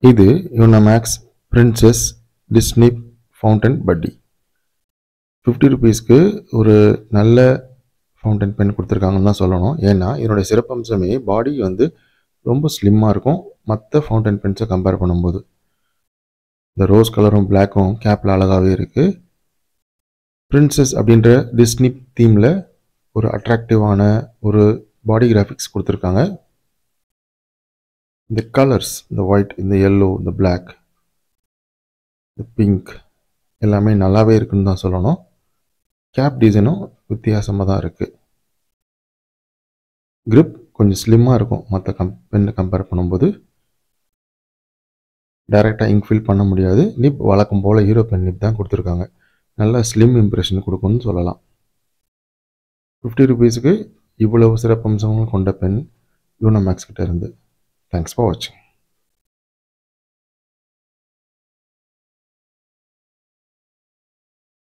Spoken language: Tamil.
இது யூனமேக்ஸ் பிரின்சஸ் டிஸ்னி ஃபவுண்டன் பட்டி ஃபிஃப்டி ருபீஸ்க்கு ஒரு நல்ல ஃபவுண்டன் பென் கொடுத்துருக்காங்கன்னு தான் சொல்லணும் ஏன்னா இதனுடைய சிறப்பம்சமே பாடி வந்து ரொம்ப ஸ்லிம்மாக இருக்கும் மற்ற ஃபவுண்டன் பென்ஸை கம்பேர் பண்ணும்போது இந்த ரோஸ் கலரும் பிளாக்கும் கேப்பில் அழகாகவே இருக்குது பிரின்சஸ் அப்படின்ற டிஸ்னி தீமில் ஒரு அட்ராக்டிவான ஒரு பாடி கிராஃபிக்ஸ் கொடுத்துருக்காங்க இந்த கலர்ஸ் இந்த ஒயிட் இந்த எல்லோ இந்த பிளாக் இந்த பிங்க் எல்லாமே நல்லாவே இருக்குன்னு தான் சொல்லணும் கேப் டிசைனும் வித்தியாசமாக தான் இருக்குது grip கொஞ்சம் ஸ்லிம்மாக இருக்கும் மற்ற கம் பெண்ணை கம்பேர் பண்ணும்போது டைரெக்டாக இங்க் ஃபில் பண்ண முடியாது நிப் வழக்கம் போல் ஹீரோ பென் நிப் தான் கொடுத்துருக்காங்க நல்ல ஸ்லிம் இம்ப்ரெஷன் கொடுக்கும்னு சொல்லலாம் ஃபிஃப்டி ருபீஸுக்கு இவ்வளவு சிறப்பம்சங்கள் கொண்ட பென் யூனோமேக்ஸ் கிட்ட இருந்து தேங்க்ஸ் ஃபார் வாட்சிங்